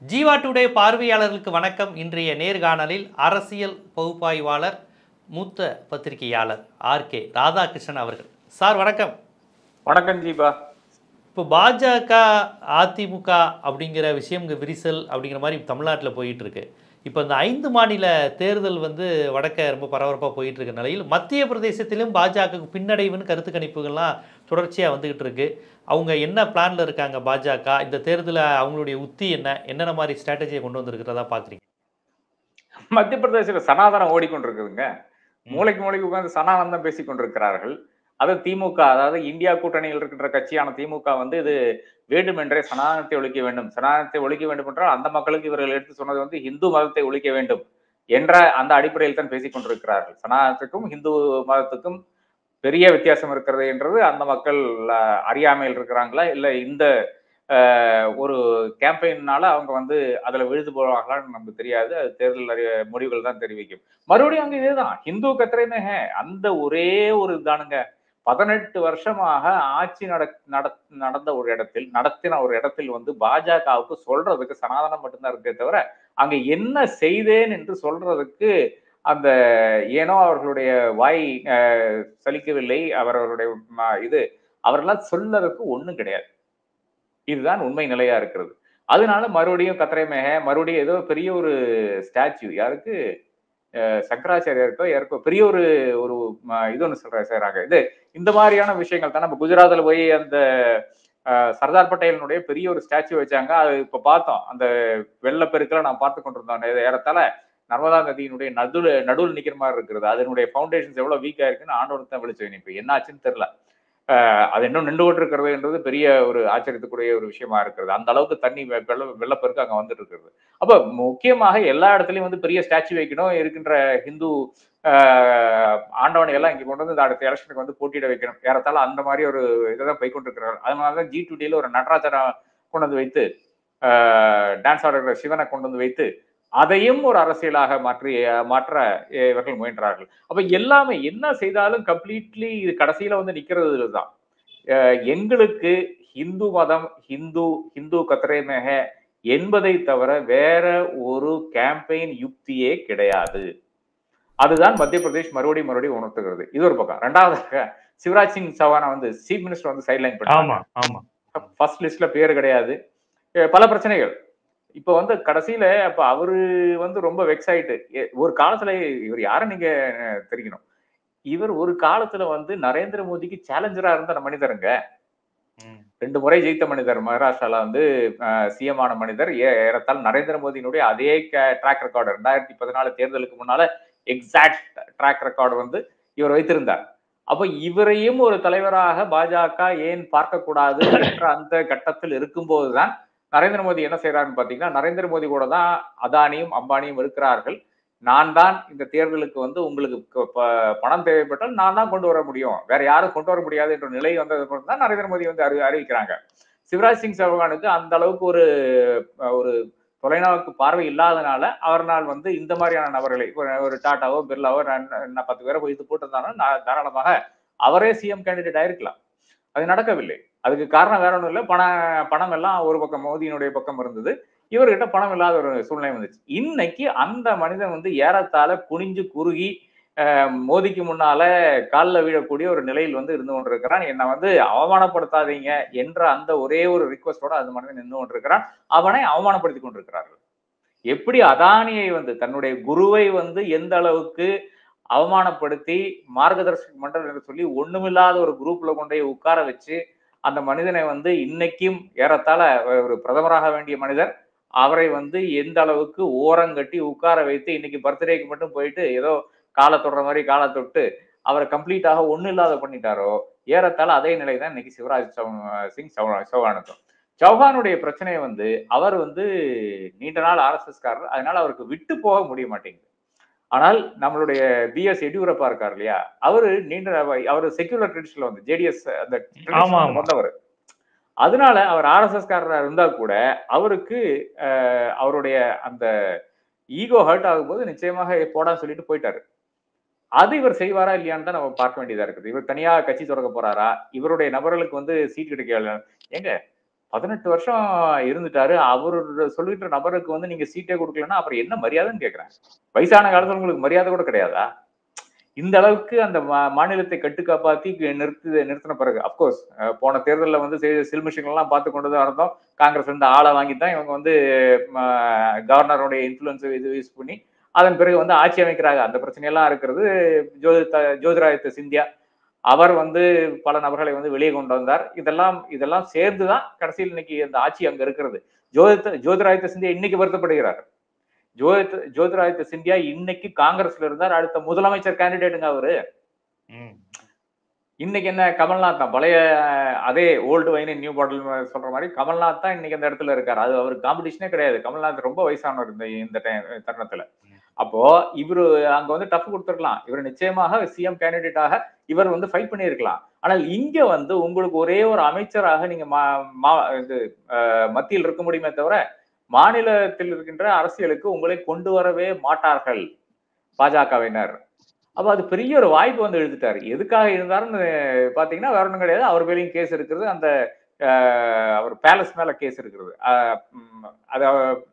Jeeva today பார்வையாளர்களுக்கு வணக்கம் இன்றைய நேர்காணலில் அரசியல் பகுப்பாய்வாளர் மூத்த பத்திரிகையாளர் ஆர்கே ராதாகிருஷ்ணன் அவர்கள் சார் வணக்கம் வணக்கம் ஜீபா இப்போ பாஜக அதிமுக அப்படிங்கிற விஷயம் இங்கே விரிசல் அப்படிங்கிற மாதிரி தமிழ்நாட்டில் போயிட்டு இருக்கு இப்போ இந்த ஐந்து மாநில தேர்தல் வந்து வடக்க ரொம்ப பரபரப்பாக போயிட்டு இருக்க நிலையில் மத்திய பிரதேசத்திலும் பாஜகவுக்கு பின்னடைவுன்னு கருத்து கணிப்புகள்லாம் தொடர்ச்சியாக வந்துகிட்டு இருக்கு அவங்க என்ன பிளான்ல இருக்காங்க பாஜக இந்த தேர்தலில் அவங்களுடைய உத்தி என்ன என்னென்ன மாதிரி ஸ்ட்ராட்டஜியை கொண்டு வந்திருக்கிறதா பார்க்குறீங்க மத்திய பிரதேசத்துல சனாதனம் ஓடிக்கொண்டிருக்குதுங்க மூளைக்கு மூளைக்கு உட்கார்ந்து சனாதனம் பேசிக் கொண்டிருக்கிறார்கள் அது திமுக அதாவது இந்தியா கூட்டணியில் இருக்கின்ற கட்சியான திமுக வந்து இது வேண்டுமென்றே சனாதனத்தை ஒழிக்க வேண்டும் சனாதனத்தை ஒழிக்க வேண்டும் என்றால் அந்த மக்களுக்கு இவர்கள் எடுத்து சொன்னது வந்து இந்து மதத்தை ஒழிக்க வேண்டும் என்ற அந்த அடிப்படையில் தான் பேசிக் கொண்டிருக்கிறார்கள் சனாதனத்துக்கும் இந்து மதத்துக்கும் பெரிய வித்தியாசம் இருக்கிறது என்றது அந்த மக்கள் அஹ், அறியாமையில் இருக்கிறாங்களா இல்ல இந்த அஹ், ஒரு கேம்பெயின்னால அவங்க வந்து அதுல விழுது போவாங்களான்னு நமக்கு தெரியாது அது தேர்தல் அறி முடிவுகள் தான் தெரிவிக்கும் மறுபடியும் அங்க இதேதான் ஹிந்து கத்திரைமே அந்த ஒரே ஒரு இதானுங்க பதினெட்டு வருஷமாக ஆட்சி நட நட- நடந்த ஒரு இடத்தில் நடத்தின ஒரு இடத்தில் வந்து பாஜகவுக்கு சொல்றதுக்கு சனாதனம் மட்டும்தான் இருக்கே தவிர அங்க என்ன செய்தேன் என்று சொல்றதுக்கு அந்த ஏனோ அவர்களுடைய வாய் அஹ், சலிக்கவில்லை அவர்களுடைய ம- இது அவரெல்லாம் சொல்லறதுக்கு ஒண்ணும் கிடையாது இதுதான் உண்மை நிலையா இருக்கிறது அதனால மறுபடியும் கத்திரை மேக மறுபடியும் ஏதோ பெரிய ஒரு ஸ்டாச்சு யாருக்கு அஹ், சங்கராச்சாரியாருக்கோ யாருக்கோ பெரிய ஒரு ஒரு ம- இது ஒன்று சொல்ற செய்றாங்க இது இந்த மாதிரியான விஷயங்கள் தான் நம்ம குஜராத்ல போய் அந்த அஹ், சர்தார் பட்டேலினுடைய பெரிய ஒரு ஸ்டாச்சு வச்சாங்க அது இப்ப பார்த்தோம் அந்த வெள்ளப்பெருக்கில் நான் பார்த்து கொண்டிருந்தோம் இது ஏறத்தாழ நர்மதா நதியினுடைய நடுல நடுவில் நிக்கிற மாதிரி இருக்கிறது அதனுடைய ஃபவுண்டேஷன்ஸ் எவ்வளவு வீக்கா இருக்குன்னு ஆண்டவனுக்கு தான் வெளிச்சு இப்ப என்ன ஆச்சுன்னு தெரியல அஹ், அது இன்னும் நின்று கொண்டு இருக்கிறதுன்றது பெரிய ஒரு ஆச்சரியத்துக்குரிய ஒரு விஷயமா இருக்கிறது அந்த அளவுக்கு தண்ணி வெ- வெள்ள வெள்ளப்பெருக்கு அங்க வந்துட்டு இருக்கிறது அப்ப முக்கியமாக எல்லா இடத்துலயும் வந்து பெரிய ஸ்டாச்சு வைக்கணும் இருக்கின்ற ஹிந்து ஆஹ், ஆண்டவனை எல்லாம் இங்க கொண்டு வந்து இந்த அடுத்த எலெக்ஷனுக்கு வந்து போட்டியிட வைக்கணும் ஏறத்தாழ அந்த மாதிரி ஒரு இதை தான் போய் கொண்டிருக்கிறார்கள் அதனாலதான் ஜி டுடியில ஒரு நடராஜனை கொண்டு வந்து வைத்து டான்ஸ் ஆடுகிற சிவனை கொண்டு வந்து வைத்து அதையும் ஒரு அரசியலாக மாற்றி மாற்ற இவர்கள் முயன்றார்கள் அப்ப எல்லாமே என்ன செய்தாலும் கம்ப்ளீட்லி இது கடைசியில வந்து நிக்கிறது இதுதான் அஹ் எங்களுக்கு ஹிந்து மதம் ஹிந்து ஹிந்து கத்திரேமேக என்பதை தவிர வேற ஒரு கேம்பெயின் யுக்தியே கிடையாது அதுதான் மத்திய பிரதேஷ் மறுபடியும் மறுபடியும் உணர்த்துகிறது இது ஒரு பக்கம் ரெண்டாவதாக சிவராஜ் சிங் சவானா வந்து சீஃப் மினிஸ்டர் வந்து சைட்லைன் பண்ணாங்க ஆமா ஃபர்ஸ்ட் லிஸ்ட்ல பேர் கிடையாது அஹ் பல பிரச்சனைகள் இப்ப வந்து கடைசியில அப்ப அவரு வந்து ரொம்ப வெக்ஸ் ஆயிட்டு எ- ஒரு காலத்துல இவர் யாரை நீங்க அஹ், தெரிக்கணும் இவர் ஒரு காலத்துல வந்து நரேந்திர மோடிக்கு சேலஞ்சரா இருந்த மனிதருங்க ரெண்டு முறை ஜெயித்த மனிதர் மகாராஷ்டிரால வந்து சிஎம் ஆன மனிதர் ஏ- ஏறத்தாழ நரேந்திர மோடியினுடைய அதே ட்ராக் ரெக்கார்டு ரெண்டாயிரத்தி பதினாலு தேர்தலுக்கு முன்னால எக்ஸாக்ட் ட்ராக் ரெக்கார்டு வந்து இவர் வைத்திருந்தார் அப்ப இவரையும் ஒரு தலைவராக பாஜக ஏன் பார்க்கக்கூடாது என்ற அந்த கட்டத்தில் இருக்கும்போதுதான் நரேந்திர மோடி என்ன செய்யறாருன்னு பாத்தீங்கன்னா நரேந்திர மோடி கூட தான் அதானியும் அம்பானியும் இருக்கிறார்கள் நான் தான் இந்த தேர்தலுக்கு வந்து உங்களுக்கு க- ப- பணம் தேவைப்பட்டால் நான் தான் கொண்டு வர முடியும் வேற யாரும் கொண்டு வர முடியாது என்ற நிலை வந்தது தான் நரேந்திர மோடி வந்து அறி அறிவிக்கிறாங்க சிவராஜ் சிங் சௌகானுக்கு அந்த அளவுக்கு ஒரு அஹ், ஒரு தொலைநோக்கு பார்வை இல்லாதனால அவர்னால் வந்து இந்த மாதிரியான நபர்களை ஒரு ஒரு டாட்டாவோ பிர்லாவோ நான் நான் பத்து பேரை வைத்து போட்டிருந்தாலும் நான் தாராளமாக அவரே சிஎம் கேண்டிடேட் ஆயிருக்கலாம் அது நடக்கவில்லை அதுக்கு காரணம் வேற ஒன்றும் இல்லை பண பணம் எல்லாம் ஒரு பக்கம் மோதியினுடைய பக்கம் இருந்தது இவர்கிட்ட பணம் இல்லாத ஒரு சூழ்நிலை வந்துச்சு இன்னைக்கு அந்த மனிதன் வந்து ஏறத்தாழ குனிஞ்சு குறுகி அஹ், மோதிக்கு முன்னால காலில் விழக்கூடிய ஒரு நிலையில் வந்து இருந்து கொண்டிருக்கிறான் என்னை வந்து அவமானப்படுத்தாதீங்க என்ற அந்த ஒரே ஒரு ரிக்வஸ்டோட அந்த மனிதன் நின்று கொண்டிருக்கிறான் அவனை அவமானப்படுத்தி கொண்டிருக்கிறார்கள் எப்படி அதானியை வந்து தன்னுடைய குருவை வந்து எந்த அளவுக்கு அவமானப்படுத்தி மார்கதர்ஷக் மண்டல் என்று சொல்லி ஒண்ணுமில்லாத ஒரு குரூப்ல கொண்டு போய் உட்கார வச்சு அந்த மனிதனை வந்து இன்னைக்கும் ஏறத்தாழ ஒரு பிரதமராக வேண்டிய மனிதர் அவரை வந்து எந்த அளவுக்கு ஓரங்கட்டி உட்கார வைத்து இன்னைக்கு பர்த்டேக்கு மட்டும் போயிட்டு ஏதோ காலை தொடுற மாதிரி காலை தொட்டு அவரை கம்ப்ளீட்டாக ஒண்ணும் இல்லாத பண்ணிட்டாரோ ஏறத்தாழ அதே நிலை தான் இன்னைக்கு சிவராஜ் சௌ- சிங் சௌ- சௌகானுக்கும் சௌஹானுடைய பிரச்சனையை வந்து அவர் வந்து நீண்ட நாள் ஆர்எஸ்எஸ் காரர் அதனால அவருக்கு விட்டு போக முடிய மாட்டேங்குது ஆனால் நம்மளுடைய பிஎஸ் எடியூரப்பா இருக்கார் இல்லையா அவரு நீண்ட அவர் செக்யூலர் ட்ரெடிஷன்ல வந்து ஜேடிஎஸ் அந்த tradition ஆமா, ஆமா. வந்தவர் அதனால அவர் ஆர்எஸ்எஸ் காரரா இருந்தா கூட அவருக்கு அஹ், அவருடைய அந்த ஈகோ ஹர்ட் ஆகும்போது நிச்சயமாக போடான்னு சொல்லிட்டு போயிட்டாரு அது இவர் செய்வாரா இல்லையான்னு தான் நம்ம பார்க்க வேண்டியதா இருக்குது இவர் தனியா கட்சி தொடங்க போறாரா இவருடைய நபர்களுக்கு வந்து சீட் கிடைக்க ஏங்க பதினெட்டு வருஷம் இருந்துட்டாரு அவர் சொல்லிட்டு நபருக்கு வந்து நீங்க சீட்டே கொடுக்கலன்னா அப்புறம் என்ன மரியாதைன்னு கேக்குறேன் வயசான காலத்துல உங்களுக்கு மரியாதை கூட கிடையாதா இந்த அளவுக்கு அந்த மா- மாநிலத்தை கட்டு காப்பாத்தி நிறுத்து நிறுத்தின பிறகு அப்கோர்ஸ் போன தேர்தலில் வந்து சில்மிஷங்கள் எல்லாம் பார்த்து கொண்டு தான் இருந்தோம் காங்கிரஸ் வந்து ஆளை வாங்கி தான் இவங்க வந்து கவர்னருடைய இன்ஃபுளுன்ஸ் இது யூஸ் பண்ணி அதன் பிறகு வந்து ஆட்சி அமைக்கிறாங்க அந்த பிரச்சனையெல்லாம் இருக்கிறது ஜோதி ஜோதிராதித்ய சிந்தியா அவர் வந்து பல நபர்களை வந்து வெளியே கொண்டு வந்தார் இதெல்லாம் இதெல்லாம் சேர்ந்துதான் கடைசியில் இன்னைக்கு அந்த ஆட்சி அங்க இருக்கிறது ஜோதி ஜோதிராதித்ய சிந்தியா இன்னைக்கு வருத்தப்படுகிறார் ஜோதி ஜோதிராதித்ய சிந்தியா இன்னைக்கு காங்கிரஸ்ல இருந்தார் அடுத்த முதலமைச்சர் கேண்டிடேட்டுங்க அவரு ம். இன்னைக்கு என்ன கமல்நாத் தான் பழைய அதே ஓல்டு வைன் நியூ பாட்டில் சொல்ற மாதிரி கமல்நாத் தான் இன்னைக்கு அந்த இடத்துல இருக்காரு அது அவர் காம்படிஷனே கிடையாது கமல்நாத் ரொம்ப வயசானவர் இந்த இந்த time- தருணத்துல அப்போ இவரு அங்க வந்து டஃப் கொடுத்துருக்கலாம் இவர் நிச்சயமாக சிஎம் கேண்டிடேட்டாக இவர் வந்து ஃபைட் பண்ணியிருக்கலாம் ஆனால் இங்க வந்து உங்களுக்கு ஒரே ஒரு அமைச்சராக நீங்க மா- மா- இது அஹ், மத்தியில் இருக்க முடியுமே தவிர மாநிலத்தில் இருக்கின்ற அரசியலுக்கு உங்களை கொண்டு வரவே மாட்டார்கள் பாஜகவினர் அப்ப அது பெரிய ஒரு வாய்ப்பு வந்து எழுதிட்டாரு எதுக்காக இருந்தாருன்னு பாத்தீங்கன்னா வேற ஒன்றும் கிடையாது அவர் மேலேயும் கேஸ் இருக்கிறது அந்த அஹ், அவர் பேலஸ் மேல கேஸ் இருக்கிறது அஹ், ம், அது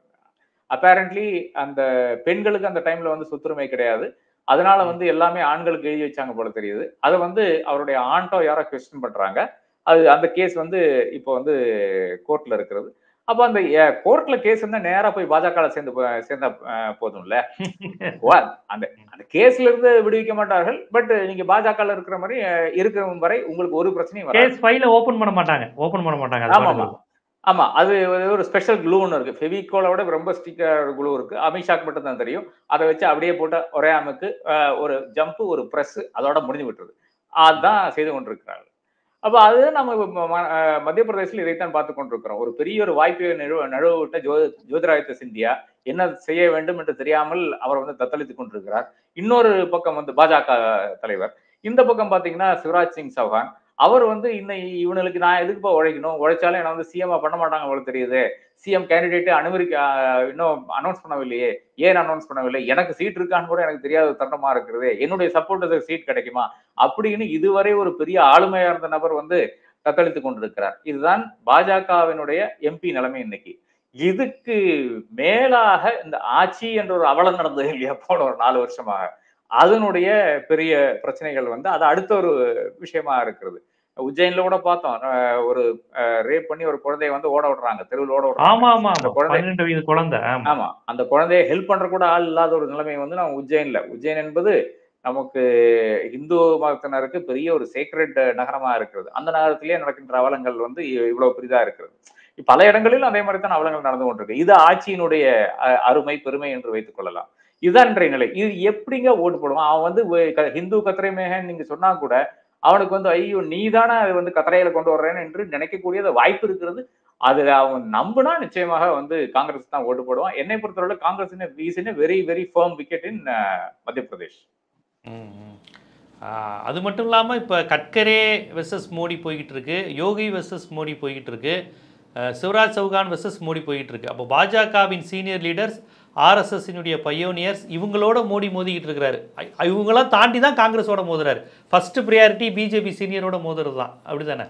அப்பேரண்ட்லி அந்த பெண்களுக்கு அந்த டைம்ல வந்து சொத்துரிமை கிடையாது அதனால வந்து எல்லாமே ஆண்களுக்கு எழுதி வச்சாங்க போல தெரியுது அதை வந்து அவருடைய ஆண்டோ யாரோ கொஸ்டின் பண்றாங்க அது அந்த கேஸ் வந்து இப்போ வந்து கோர்ட்ல இருக்கிறது அப்ப அந்த கோர்ட்ல கேஸ் இருந்தா நேரா போய் பாஜக சேர்ந்து போ- சேர்ந்தா அஹ், போதும்ல வா- அந்த அந்த கேஸ்ல இருந்து விடுவிக்க மாட்டார்கள் பட் நீங்க பாஜக இருக்கிற மாதிரி அஹ், இருக்கிற வரை உங்களுக்கு ஒரு பிரச்சனையும் வராது கேஸ் ஃபைல ஓபன் பண்ண மாட்டாங்க ஓபன் பண்ண மாட்டாங்க அது ஆமா பாட்டுக்கு ஆமா ஆமா அது ஒரு ஸ்பெஷல் க்ளூ ஒன்று இருக்கு ஃபெவிகோலை விட ரொம்ப ஸ்டிக்கர் க்ளூ இருக்கு அமித்ஷாக்கு மட்டும் தான் தெரியும் அதை வச்சு அப்படியே போட்ட ஒரே அமுக்கு அஹ், ஒரு ஜம்ப் ஒரு பிரஸ் அதோட முடிஞ்சு விட்டுருது அதுதான் செய்து கொண்டிருக்கிறார்கள் அப்ப அது நம்ம ம- ம- அஹ், மத்திய பிரதேசத்தில் இதைத்தான் பார்த்து கொண்டிருக்கிறோம் ஒரு பெரிய ஒரு வாய்ப்பை நழுவ நழுவ விட்ட ஜோ ஜோதிராதித்ய சிந்தியா என்ன செய்ய வேண்டும் என்று தெரியாமல் அவர் வந்து தத்தளித்துக் கொண்டிருக்கிறார் இன்னொரு பக்கம் வந்து பாஜக தலைவர் இந்த பக்கம் பாத்தீங்கன்னா சிவராஜ் சிங் சௌஹான் அவர் வந்து இன்னும் இவனுக்கு நான் எதுக்குப்பா உழைக்கணும் உழைச்சாலும் என்ன வந்து சிஎம் பண்ண மாட்டாங்க அவ்வளவு தெரியுது சிஎம் கேண்டிடேட் அனுமதிக்க ஆஹ், இன்னும் அனௌன்ஸ் பண்ணவில்லையே ஏன் அனௌன்ஸ் பண்ணவில்லை எனக்கு சீட் இருக்கான்னு கூட எனக்கு தெரியாத ஒரு தருணமா இருக்கிறது என்னுடைய சப்போர்ட்டருக்கு சீட் கிடைக்குமா அப்படின்னு இதுவரை ஒரு பெரிய ஆளுமையா இருந்த நபர் வந்து தத்தளித்துக் கொண்டிருக்கிறார் இதுதான் பாஜகவினுடைய எம்பி நிலைமை இன்னைக்கு இதுக்கு மேலாக இந்த ஆட்சி என்ற ஒரு அவலம் நடந்தது இல்லையா போன ஒரு நாலு வருஷமாக அதனுடைய பெரிய பிரச்சனைகள் வந்து அது அடுத்த ஒரு விஷயமா இருக்கிறது உஜ்ஜைன்ல கூட பார்த்தோம் அஹ் ஒரு ரேப் பண்ணி ஒரு குழந்தைய வந்து ஓட விடுறாங்க தெருவில் ஓட விடுறாங்க ஆமா ஆமா அந்த ஆமா குழந்தை- பன்னெண்டு வயது குழந்தை ஆமா ஆமா அந்த குழந்தைய ஹெல்ப் பண்ற கூட ஆள் இல்லாத ஒரு நிலைமை வந்து நம்ம உஜ்ஜைன்ல உஜ்ஜைன் என்பது நமக்கு இந்து மதத்தினருக்கு பெரிய ஒரு சேக்ரெட் நகரமா இருக்கிறது அந்த நகரத்திலேயே நடக்கின்ற அவலங்கள் வந்து இ- இவ்வளவு பெரிதா இருக்கிறது பல இடங்களிலும் அதே மாதிரி தான் அவலங்கள் நடந்து கொண்டிருக்கு இது ஆட்சியினுடைய அஹ், அருமை பெருமை என்று வைத்துக் கொள்ளலாம் இதுதான் இன்றைய நிலை இது எப்படிங்க ஓட்டு போடுவான் அவன் வந்து வே- க- ஹிந்து கத்திரை மேகன் நீங்க சொன்னா கூட அவனுக்கு வந்து ஐயோ நீ தானே அது வந்து கத்திரையில கொண்டு வர்றேன்னு என்று நினைக்கக்கூடிய அந்த வாய்ப்பு இருக்கிறது அதுல அவன் நம்புனா நிச்சயமாக வந்து காங்கிரஸ் தான் ஓட்டு போடுவான் என்னை பொறுத்தவரை Congress is in very very firm wicket in Madhya Pradesh ம், ம். ஆ, அது மட்டும் இல்லாமல் இப்போ கட்கரே வெர்சஸ் மோடி போய்கிட்டு இருக்கு யோகி வெர்சஸ் மோடி போய்கிட்டு இருக்கு அஹ், சிவராஜ் சௌகான் வெர்சஸ் மோடி போய்கிட்டு இருக்கு அப்போ பாஜகவின் சீனியர் லீடர்ஸ் ஆர்எஸ்எஸ்னுடைய பயோனியர்ஸ் இவங்களோட மோடி மோதிக்கிட்டு இருக்கிறாரு ஐ- இவங்கெல்லாம் தாண்டி தான் காங்கிரஸோட மோதுறாரு ஃபர்ஸ்ட் ப்ரியாரிட்டி பிஜேபி சீனியரோட மோதுறது தான் அப்படிதானே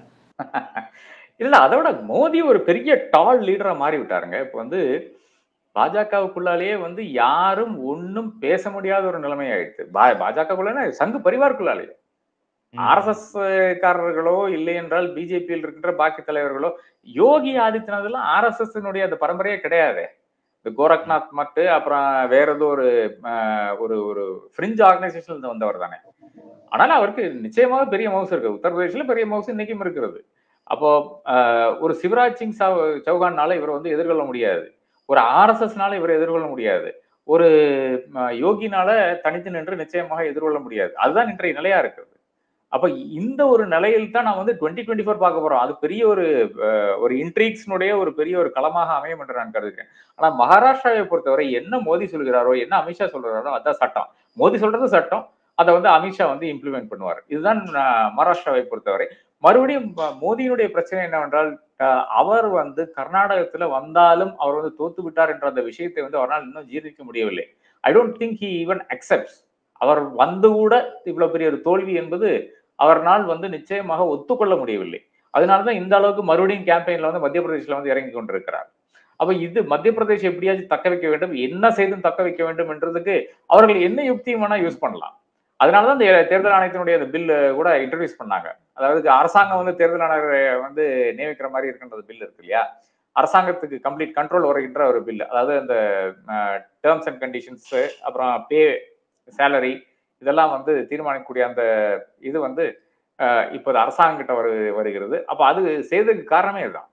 இல்ல அதோட மோடி ஒரு பெரிய டால் லீடரா மாறி விட்டாருங்க இப்போ வந்து பாஜகவுக்குள்ளாலேயே வந்து யாரும் ஒண்ணும் பேச முடியாத ஒரு நிலைமை ஆயிடுச்சு பா- பாஜகவுக்குள்ள சங்கு பரிவாருக்குள்ளாலேயே ஆர்எஸ்எஸ் காரர்களோ இல்லை என்றால் பிஜேபியில் இருக்கின்ற பாக்கி தலைவர்களோ யோகி ஆதித்யநாத் எல்லாம் ஆர்எஸ்எஸ் அந்த பரம்பரையே கிடையாது இந்த கோரக்நாத் மட்டு அப்புறம் வேற ஏதோ ஒரு ஆஹ், ஒரு ஒரு ஃப்ரிஞ்ச் ஆர்கனைசேஷன்ல வந்தவர் தானே ஆனால் அவருக்கு நிச்சயமாக பெரிய மவுஸ் இருக்கு உத்தரப்பிரதேசில பெரிய மவுஸ் இன்னைக்கும் இருக்கிறது அப்போ ஆஹ், ஒரு சிவராஜ் சிங் சௌ- சௌகான்னால இவர் வந்து எதிர்கொள்ள முடியாது ஒரு ஆர்எஸ்எஸ்னால இவரை எதிர்கொள்ள முடியாது ஒரு ஆஹ், யோகினால தனித்து நின்று நிச்சயமாக எதிர்கொள்ள முடியாது அதுதான் இன்றைய நிலையா இருக்கிறது அப்ப இந்த ஒரு நிலையில் தான் நான் வந்து டுவெண்ட்டி டுவெண்ட்டி ஃபோர் பார்க்க போறோம் அது பெரிய ஒரு அஹ், ஒரு இன்ட்ரீக்ஸ்னுடைய ஒரு பெரிய ஒரு களமாக அமையும் என்று நான் கருதுகிறேன் ஆனா மகாராஷ்டிராவை பொறுத்தவரை என்ன மோடி சொல்கிறாரோ என்ன அமித்ஷா சொல்றாரோ அதான் சட்டம் மோடி சொல்றது சட்டம் அதை வந்து அமித்ஷா வந்து இம்ப்ளிமெண்ட் பண்ணுவார் இதுதான் அஹ், மகாராஷ்டிராவை பொறுத்தவரை மறுபடியும் ம- மோடியினுடைய பிரச்சனை என்னவென்றால் அஹ், அவர் வந்து கர்நாடகத்துல வந்தாலும் அவர் வந்து தோத்து விட்டார் என்ற அந்த விஷயத்தை வந்து அவரால் இன்னும் ஜீர்ணிக்க முடியவில்லை I don't think he even accepts அவர் வந்து கூட இவ்வளவு பெரிய ஒரு தோல்வி என்பது அவர்னால் வந்து நிச்சயமாக ஒத்துக்கொள்ள முடியவில்லை அதனாலதான் இந்த அளவுக்கு மறுபடியும் கேம்பெயின்ல வந்து மத்திய பிரதேசில வந்து இறங்கி கொண்டிருக்கிறார் அப்ப இது மத்திய பிரதேஷ் எப்படியாச்சும் தக்க வைக்க வேண்டும் என்ன செய்தும் தக்க வைக்க வேண்டும் என்றதுக்கு அவர்கள் என்ன யுக்தியும் வேணா யூஸ் பண்ணலாம் அதனாலதான் இந்த தேர்தல் ஆணையத்தினுடைய அந்த பில் கூட இன்ட்ரடியூஸ் பண்ணாங்க அதாவது அரசாங்கம் வந்து தேர்தல் ஆணையரை வந்து நியமிக்கிற மாதிரி இருக்கின்ற பில் இருக்கு இல்லையா அரசாங்கத்துக்கு கம்ப்ளீட் கண்ட்ரோல் வருகின்ற ஒரு பில் அதாவது அந்த டேர்ம்ஸ் அண்ட் கண்டிஷன்ஸ் அப்புறம் பே சேலரி இதெல்லாம் வந்து தீர்மானிக்கக்கூடிய அந்த இது வந்து அஹ், இப்போது அரசாங்கம் கிட்ட வரு வருகிறது அப்ப அது செய்ததுக்கு காரணமே இதுதான்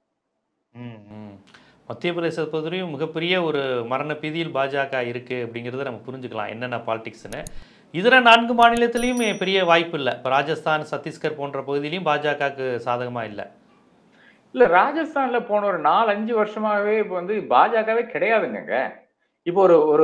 ம், ம். மத்திய பிரதேசத்தை பொறுத்தவரையும் மிகப்பெரிய ஒரு மரண பீதியில் பாஜக இருக்கு அப்படிங்கிறத நம்ம புரிஞ்சுக்கலாம் என்னென்ன பாலிடிக்ஸ்னு இதர நான்கு மாநிலத்திலையும் பெரிய வாய்ப்பு இல்லை இப்போ ராஜஸ்தான் சத்தீஸ்கர் போன்ற பகுதியிலையும் பாஜகவுக்கு சாதகமா இல்லை இல்ல ராஜஸ்தான்ல போன ஒரு நாலு அஞ்சு வருஷமாவே இப்போ வந்து பாஜகவே கிடையாதுங்க இப்போ ஒரு ஒரு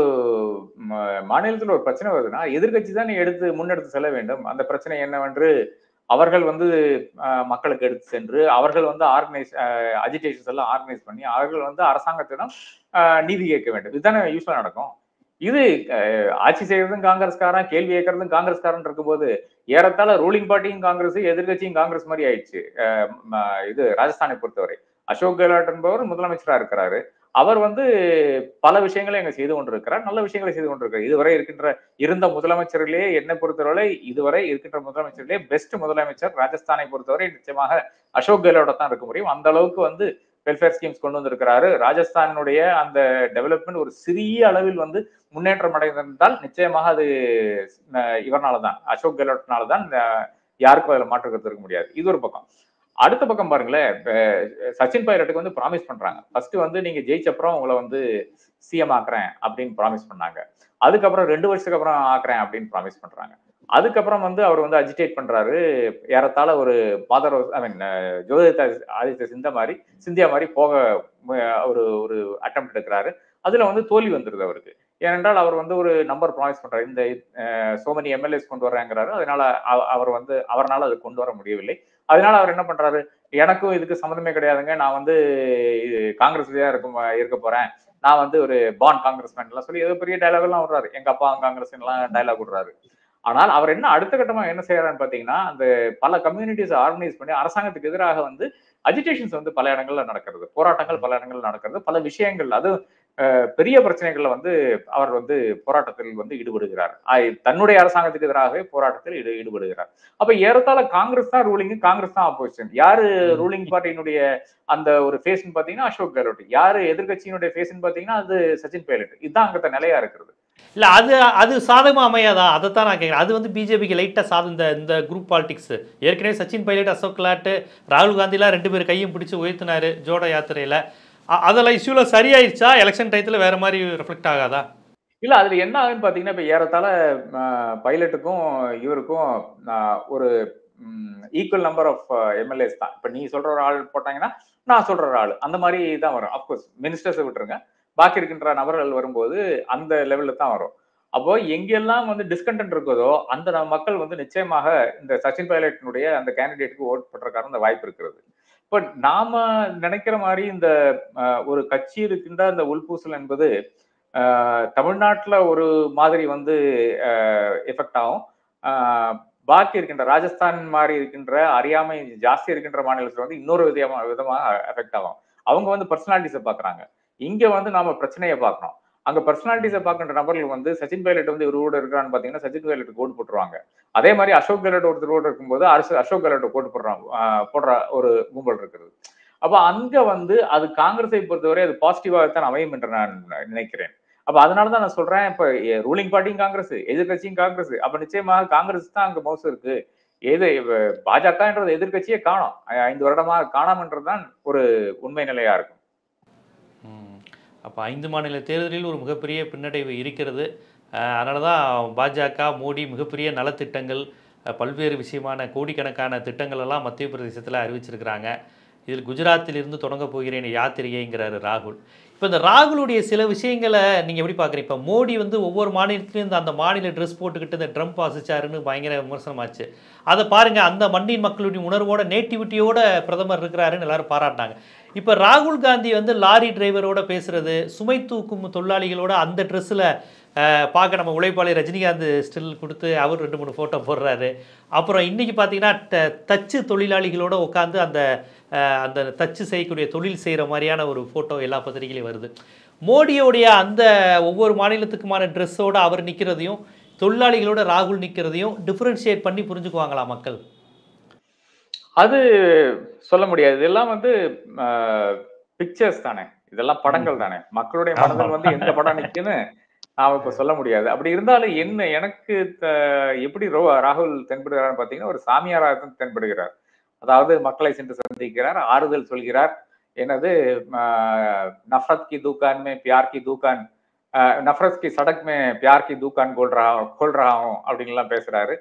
ம- மாநிலத்துல ஒரு பிரச்சனை வருதுன்னா எதிர்க்கட்சி தான் எடுத்து முன்னெடுத்து செல்ல வேண்டும் அந்த பிரச்சனை என்னவென்று அவர்கள் வந்து அஹ், மக்களுக்கு எடுத்து சென்று அவர்கள் வந்து ஆர்கனைஸ் அஜிடேஷன்ஸ் எல்லாம் ஆர்கனைஸ் பண்ணி அவர்கள் வந்து அரசாங்கத்திடம் அஹ், நீதி கேட்க வேண்டும் இதுதானே யூஸ்வலா நடக்கும் இது அஹ், ஆட்சி செய்யறதும் காங்கிரஸ்காரன் கேள்வி கேட்கறதும் காங்கிரஸ்காரன் இருக்கும்போது ஏறத்தாழ ரூலிங் பார்ட்டியும் காங்கிரஸ் எதிர்க்கட்சியும் காங்கிரஸ் மாதிரி ஆயிடுச்சு அஹ், ம- இது ராஜஸ்தானை பொறுத்தவரை அசோக் கெலாட் என்பவர் முதலமைச்சரா இருக்கிறாரு அவர் வந்து பல விஷயங்களை அங்க செய்து கொண்டிருக்கிறார் நல்ல விஷயங்களை செய்து கொண்டிருக்கிறார் இதுவரை இருக்கின்ற இருந்த முதலமைச்சர்களே என்னை பொறுத்தவரை இதுவரை இருக்கின்ற முதலமைச்சர்களே பெஸ்ட் முதலமைச்சர் ராஜஸ்தானை பொறுத்தவரை நிச்சயமாக அசோக் கெலோட தான் இருக்க முடியும் அந்த அளவுக்கு வந்து வெல்ஃபேர் ஸ்கீம்ஸ் கொண்டு வந்திருக்கிறாரு ராஜஸ்தானுடைய அந்த டெவலப்மெண்ட் ஒரு சிறிய அளவில் வந்து முன்னேற்றம் அடைந்திருந்தால் நிச்சயமாக அது அஹ், இவர்னால தான் அசோக் கெலோட்னால தான் அஹ், யாருக்கும் அதில் மாற்று கருத்து இருக்க முடியாது இது ஒரு பக்கம் அடுத்த பக்கம் பாருங்களேன் இப்ப சச்சின் பைலட்டுக்கு வந்து ப்ராமிஸ் பண்றாங்க ஃபர்ஸ்ட் வந்து நீங்க ஜெயிச்ச அப்புறம் உங்களை வந்து சிஎம் ஆக்குறேன் அப்படின்னு ப்ராமிஸ் பண்ணாங்க அதுக்கப்புறம் ரெண்டு வருஷத்துக்கு அப்புறம் ஆக்குறேன் அப்படின்னு ப்ராமிஸ் பண்றாங்க அதுக்கப்புறம் வந்து அவர் வந்து அஜிடேட் பண்றாரு ஏறத்தாழ ஒரு மாதர் ஐ மீன் ஜோதித ஆதித்ய சிந்த மாதிரி சிந்தியா மாதிரி போக மு- ஒரு ஒரு அட்டம் எடுக்கிறாரு அதுல வந்து தோல்வி வந்துருது அவருக்கு ஏனென்றால் அவர் வந்து ஒரு நம்பர் ப்ராமிஸ் பண்றாரு இந்த சோமனி எம்எல்ஏஸ் கொண்டு வர்றேங்கிறாரு அதனால அவ- அவர் வந்து அவரால் அது கொண்டு வர முடியவில்லை அதனால அவர் என்ன பண்றாரு எனக்கும் இதுக்கு சம்மந்தமே கிடையாதுங்க நான் வந்து இது காங்கிரஸ்லயா இருக்கும் இருக்க போறேன் நான் வந்து ஒரு பான் காங்கிரஸ்மேன் எல்லாம் சொல்லி ஏதோ பெரிய டைலாக் எல்லாம் விடுறாரு எங்க அப்பா காங்கிரஸ் எல்லாம் டைலாக் விடுறாரு ஆனால் அவர் என்ன அடுத்த கட்டமா என்ன செய்யறாருன்னு பாத்தீங்கன்னா அந்த பல கம்யூனிட்டிஸ் ஆர்கனைஸ் பண்ணி அரசாங்கத்துக்கு எதிராக வந்து அஜிடேஷன்ஸ் வந்து பல இடங்கள்ல நடக்கிறது போராட்டங்கள் பல இடங்கள்ல நடக்கிறது பல விஷயங்கள் அது அஹ், பெரிய பிரச்சனைகள்ல வந்து அவர் வந்து போராட்டத்தில் வந்து ஈடுபடுகிறார் ஆய், தன்னுடைய அரசாங்கத்துக்கு எதிராகவே போராட்டத்தில் ஈடு ஈடுபடுகிறார் அப்ப ஏறத்தாழ காங்கிரஸ் தான் ரூலிங் காங்கிரஸ் தான் ஆப்போசிஷன் யாரு ரூலிங் பார்ட்டியினுடைய அந்த ஒரு ஃபேஸ்னு பாத்தீங்கன்னா அசோக் கெலோட் யாரு எதிர்கட்சியினுடைய ஃபேஸ்னு பாத்தீங்கன்னா அது சச்சின் பைலட் இதுதான் அங்கத்த நிலையா இருக்கிறது இல்லை அது அது சாதகமாக அமையாதா அதை தான் நான் கேட்குறேன் அது வந்து பிஜேபிக்கு லைட்டாக சாத இந்த இந்த குரூப் பாலிடிக்ஸ் ஏற்கனவே சச்சின் பைலட் அசோக் கெலாட் ராகுல் காந்திலாம் ரெண்டு பேர் கையும் பிடிச்சி உயர்த்தினாரு ஜோடோ யாத்திரையில் அதெல்லாம் இஷ்யூவில் சரியாயிருச்சா எலெக்ஷன் டயத்தில் வேறு மாதிரி ரிஃப்ளெக்ட் ஆகாதா இல்ல அதுல என்ன ஆகுன்னு பாத்தீங்கன்னா இப்ப ஏறத்தாழ பைலட்டுக்கும் இவருக்கும் ஆஹ், ஒரு ஈக்குவல் நம்பர் ஆஃப் எம்எல்ஏஸ் தான் இப்ப நீ சொல்ற ஒரு ஆள் போட்டாங்கன்னா நான் சொல்ற ஒரு ஆள் அந்த மாதிரி தான் வரும் அப்கோர்ஸ் மினிஸ்டர்ஸை விட்டுருங்க பாக்கி இருக்கின்ற நபர்கள் வரும்போது அந்த லெவல்ல தான் வரும் அப்போ எங்கெல்லாம் வந்து டிஸ்கண்டன்ட் இருக்குதோ அந்த ந- மக்கள் வந்து நிச்சயமாக இந்த சச்சின் பைலட்டினுடைய அந்த கேண்டிடேட்டுக்கு ஓட் பண்றதுக்கான அந்த வாய்ப்பு இருக்கிறது பட் நாம நினைக்கிற மாதிரி இந்த ஆஹ், ஒரு கட்சி இருக்கின்ற அந்த உள்பூசல் என்பது ஆஹ், தமிழ்நாட்டுல ஒரு மாதிரி வந்து எஃபெக்ட் ஆகும் ஆஹ், பாக்கி இருக்கின்ற ராஜஸ்தான் மாதிரி இருக்கின்ற அறியாமை ஜாஸ்தி இருக்கின்ற மாநிலத்துல வந்து இன்னொரு விதமா விதமாக எஃபெக்ட் ஆகும் அவங்க வந்து பர்சனாலிட்டிஸை பாக்குறாங்க இங்க வந்து நாம பிரச்சனையை பார்க்கணும் அங்க பர்சனாலிட்டிஸை பார்க்கின்ற நபர்கள் வந்து சச்சின் பைலட் வந்து இவரோட இருக்கிறான்னு பாத்தீங்கன்னா சச்சின் பைலட் கோட் போட்டுருவாங்க அதே மாதிரி அசோக் கெலட் ஒருத்தரோட இருக்கும்போது அரசு அசோக் கெலட் கோட் போடுறான் ஆஹ் போடுற ஒரு கும்பல் இருக்கிறது அப்ப அங்க வந்து அது காங்கிரஸை பொறுத்தவரை அது பாசிட்டிவாகத்தான் அமையும் என்று நான் நினைக்கிறேன் அப்ப அதனாலதான் நான் சொல்றேன் இப்ப ரூலிங் பார்ட்டியும் காங்கிரஸ் எதிர்கட்சியும் காங்கிரஸ் அப்ப நிச்சயமாக காங்கிரஸ் தான் அங்க மவுசு இருக்கு எது பாஜகன்றது எதிர்கட்சியே காணும் ஐந்து வருடமா காணாமன்றதுதான் ஒரு உண்மை நிலையா இருக்கும் அப்போ ஐந்து மாநில தேர்தலில் ஒரு மிகப்பெரிய பின்னடைவு இருக்கிறது அதனால தான் பாஜக மோடி மிகப்பெரிய நலத்திட்டங்கள் அஹ், பல்வேறு விஷயமான கோடிக்கணக்கான திட்டங்கள் எல்லாம் மத்திய பிரதேசத்தில் அறிவிச்சிருக்கிறாங்க இதில் குஜராத்தில் இருந்து தொடங்க போகிறேன் யாத்திரைங்கிறாரு ராகுல் இப்போ இந்த ராகுலுடைய சில விஷயங்களை நீங்கள் எப்படி பார்க்குறீங்க இப்போ மோடி வந்து ஒவ்வொரு மாநிலத்திலையும் இந்த அந்த மாநில ட்ரெஸ் போட்டுக்கிட்டு இந்த ட்ரம்ப் வாசிச்சாருன்னு பயங்கர விமர்சனமாச்சு அதை பாருங்க அந்த மண்ணின் மக்களுடைய உணர்வோட நேட்டிவிட்டியோட பிரதமர் இருக்கிறாருன்னு எல்லாரும் பாராட்டினாங்க இப்போ ராகுல் காந்தி வந்து லாரி டிரைவரோட பேசுறது சுமை தூக்கும் தொழிலாளிகளோட அந்த ட்ரெஸ்ஸில் பார்க்க நம்ம உழைப்பாளி ரஜினிகாந்த் ஸ்டில் கொடுத்து அவர் ரெண்டு மூணு ஃபோட்டோ போடுறாரு அப்புறம் இன்னைக்கு பார்த்தீங்கன்னா ட- தச்சு தொழிலாளிகளோட உட்காந்து அந்த அஹ், அந்த தச்சு செய்யக்கூடிய தொழில் செய்கிற மாதிரியான ஒரு ஃபோட்டோ எல்லா பத்திரிகையிலையும் வருது மோடியோடைய அந்த ஒவ்வொரு மாநிலத்துக்குமான ட்ரெஸ்ஸோட அவர் நிற்கிறதையும் தொழிலாளிகளோட ராகுல் நிற்கிறதையும் டிஃப்ரென்ஷியேட் பண்ணி புரிஞ்சுக்குவாங்களா மக்கள் அது சொல்ல முடியாது இதெல்லாம் வந்து பிக்சர்ஸ் தானே இதெல்லாம் படங்கள் தானே மக்களுடைய ஆமா. மனதில் வந்து எந்த படம் நிக்குன்னு நாம இப்ப சொல்ல முடியாது அப்படி இருந்தாலும் என்ன எனக்கு த- எப்படி ரோ- ராகுல் தென்படுகிறார் பாத்தீங்கன்னா ஒரு சாமியாராக தான் தென்படுகிறார் அதாவது மக்களை சென்று சந்திக்கிறார் ஆறுதல் சொல்கிறார் என்னது ஆஹ், நஃபரத் கி தூக்கான் மே பியார் கி தூக்கான் ஆஹ், நஃபரத் கி சடக் மே பியார் கி தூக்கான் கோல் ரா கோல் ரஹாவும் அப்படின்லாம் பேசுறாரு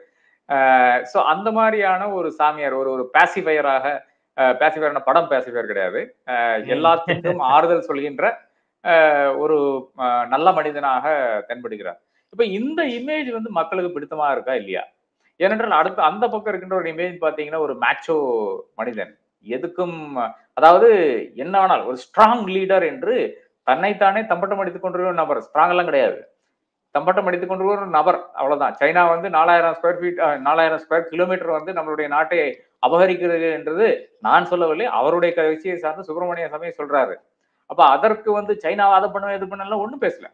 ஸோ அந்த மாதிரியான ஒரு சாமியார் ஒரு ஒரு பேசிஃபையராக பேசிஃபையரான படம் பேசிஃபையர் கிடையாது அஹ், ம். எல்லாத்துக்கும் ஆறுதல் சொல்கின்ற அஹ், ஒரு அஹ், நல்ல மனிதனாக தென்படுகிறார் இப்ப இந்த இமேஜ் வந்து மக்களுக்கு பிடித்தமா இருக்கா இல்லையா ஏனென்றால் அடுத்து அந்த பக்கம் இருக்கின்ற ஒரு இமேஜ் பாத்தீங்கன்னா ஒரு மேச்சோ மனிதன் எதுக்கும் அதாவது என்ன வேணாலும் ஒரு ஸ்ட்ராங் லீடர் என்று தன்னைத்தானே தம்பட்டம் அடித்துக் கொண்டிருக்கிற ஒரு நபர் ஸ்ட்ராங் எல்லாம் கிடையாது தம்பட்டம் அடித்துக் கொண்டிருக்கிற ஒரு நபர் அவ்வளவுதான் சைனா வந்து நாலாயிரம் ஸ்கொயர் ஃபீட் நாலாயிரம் ஸ்கொயர் கிலோமீட்டர் வந்து நம்மளுடைய நாட்டை அபகரிக்கிறது என்றது நான் சொல்லவில்லை அவருடைய கட்சியை சார்ந்து சுப்பிரமணிய சமய சொல்றாரு அப்ப அதற்கு வந்து சைனா அதை பண்ண இது பண்ணலாம் ஒண்ணும் பேசல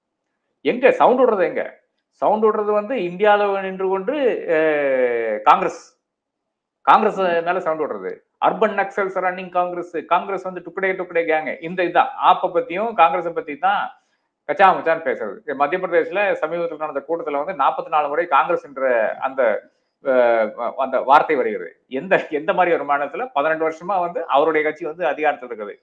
எங்க சவுண்ட் விடுறது எங்க சவுண்ட் விடுறது வந்து இந்தியாவில் நின்று கொண்டு அஹ், காங்கிரஸ் காங்கிரஸ் மேல சவுண்ட் விடுறது அர்பன் நக்சல்ஸ் ரன்னிங் காங்கிரஸ் காங்கிரஸ் வந்து டுக்கடே டுக்கடே கேங்க இந்த இதுதான் ஆப்பை பத்தியும் காங்கிரஸை பத்தி தான் கச்சா மச்சான் பேசுறது மத்திய பிரதேசல சமீபத்தில் நடந்த கூட்டத்துல வந்து நாற்பத்தி நாலு முறை காங்கிரஸ் என்ற அந்த அஹ், அந்த வார்த்தை வருகிறது எந்த எந்த மாதிரி ஒரு மாநிலத்துல பதினெட்டு வருஷமா வந்து அவருடைய கட்சி வந்து அதிகாரத்தில் இருக்குது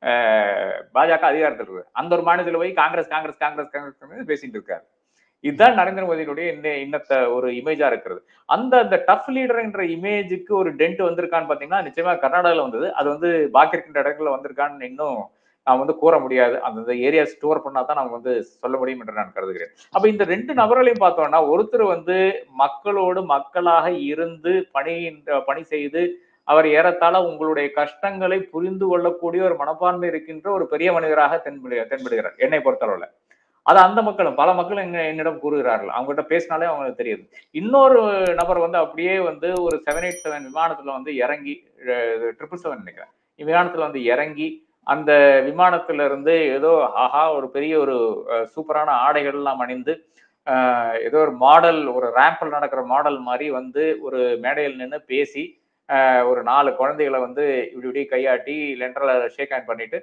அஹ், பாஜக அதிகாரத்தில் இருக்குது அந்த ஒரு மாநிலத்துல போய் காங்கிரஸ் காங்கிரஸ் காங்கிரஸ் காங்கிரஸ் பேசிட்டு இருக்காரு இதுதான் நரேந்திர மோடியினுடைய இன்ன இன்னத்த ஒரு இமேஜா இருக்கிறது அந்த அந்த டஃப் லீடர் என்ற இமேஜுக்கு ஒரு டென்ட் வந்திருக்கான்னு பாத்தீங்கன்னா நிச்சயமா கர்நாடகால வந்தது அது வந்து பாக்கி இருக்கின்ற இடங்கள்ல வந்திருக்கான்னு இன்னும் நான் வந்து கூற முடியாது அந்த ஏரியா ஸ்டோர் பண்ணா தான் நம்ம வந்து சொல்ல முடியும் என்று நான் கருதுகிறேன் அப்ப இந்த ரெண்டு நபர்களையும் பார்த்தோம்னா ஒருத்தர் வந்து மக்களோடு மக்களாக இருந்து பணி பணி செய்து அவர் ஏறத்தாழ உங்களுடைய கஷ்டங்களை புரிந்து கொள்ளக்கூடிய ஒரு மனப்பான்மை இருக்கின்ற ஒரு பெரிய மனிதராக தென்படு தென்படுகிறார் என்னை பொறுத்தளவுல அது அந்த மக்களும் பல மக்கள் எங்க என்னிடம் கூறுகிறார்கள் அவங்ககிட்ட பேசினாலே அவங்களுக்கு தெரியுது இன்னொரு நபர் வந்து அப்படியே வந்து ஒரு செவன் எயிட் செவன் விமானத்துல வந்து இறங்கி ட்ரிபிள் செவன் நினைக்கிறேன் விமானத்துல வந்து இறங்கி அந்த விமானத்துல இருந்து ஏதோ ஆஹா ஒரு பெரிய ஒரு அஹ், சூப்பரான ஆடைகள் எல்லாம் அணிந்து அஹ், ஏதோ ஒரு மாடல் ஒரு ரேம்பில் நடக்கிற மாடல் மாதிரி வந்து ஒரு மேடையில் நின்று பேசி அஹ், ஒரு நாலு குழந்தைகளை வந்து இப்படி இப்படி கையாட்டி லெண்டரில் ஷேக் ஹேண்ட் பண்ணிட்டு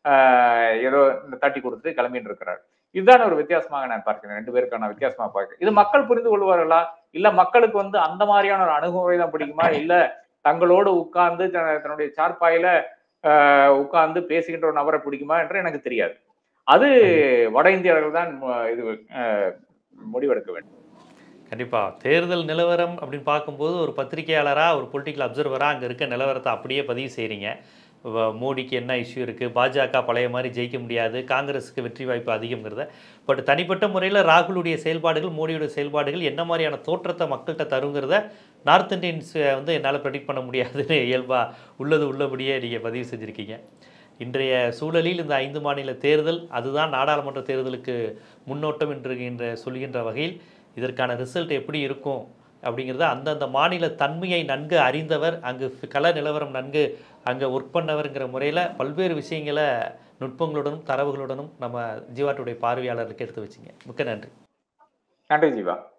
அஹ், ஏதோ தட்டி கொடுத்து கிளம்பிட்டு இருக்கிறார் இதுதான் ஒரு வித்தியாசமாக நான் பார்க்கிறேன் ரெண்டு பேருக்கான வித்தியாசமா பார்க்கிறேன் இது மக்கள் புரிந்து கொள்வார்களா இல்ல மக்களுக்கு வந்து அந்த மாதிரியான ஒரு அணுகுமுறை தான் பிடிக்குமா இல்ல தங்களோடு உட்கார்ந்து தன- தன்னுடைய சார்பாயில ஆஹ், உட்கார்ந்து பேசுகின்ற ஒரு நபரை பிடிக்குமா என்று எனக்கு தெரியாது அது வட இந்தியர்கள் தான் ம- இது ஆஹ், முடிவெடுக்க வேண்டும் கண்டிப்பா தேர்தல் நிலவரம் அப்படின்னு பார்க்கும்போது ஒரு பத்திரிகையாளராக ஒரு பொலிட்டிக்கல் அப்சர்வராக அங்கே இருக்க நிலவரத்தை அப்படியே பதிவு செய்கிறீங்க மோடிக்கு என்ன இஷ்யூ இருக்குது பாஜக பழைய மாதிரி ஜெயிக்க முடியாது காங்கிரஸுக்கு வெற்றி வாய்ப்பு அதிகங்கிறத பட் தனிப்பட்ட முறையில் ராகுலுடைய செயல்பாடுகள் மோடியுடைய செயல்பாடுகள் என்ன மாதிரியான தோற்றத்தை மக்கள்கிட்ட தருங்கிறத நார்த் இந்தியன்ஸ் வந்து என்னால் ப்ரெடிக்ட் பண்ண முடியாதுன்னு இயல்பாக உள்ளது உள்ளபடியே நீங்கள் பதிவு செஞ்சுருக்கீங்க இன்றைய சூழலில் இந்த ஐந்து மாநில தேர்தல் அதுதான் நாடாளுமன்ற தேர்தலுக்கு முன்னோட்டம் என்று என்ற சொல்கின்ற வகையில் இதற்கான ரிசல்ட் எப்படி இருக்கும் அப்படிங்கிறத அந்தந்த மாநில தன்மையை நன்கு அறிந்தவர் அங்கு ஃபி- கள நிலவரம் நன்கு அங்கே ஒர்க் பண்ணவருங்கிற முறையில் பல்வேறு விஷயங்களை நுட்பங்களுடனும் தரவுகளுடனும் நம்ம ஜீவாட்டுடைய பார்வையாளர்களுக்கு எடுத்து வச்சிங்க மிக்க நன்றி நன்றி ஜீவா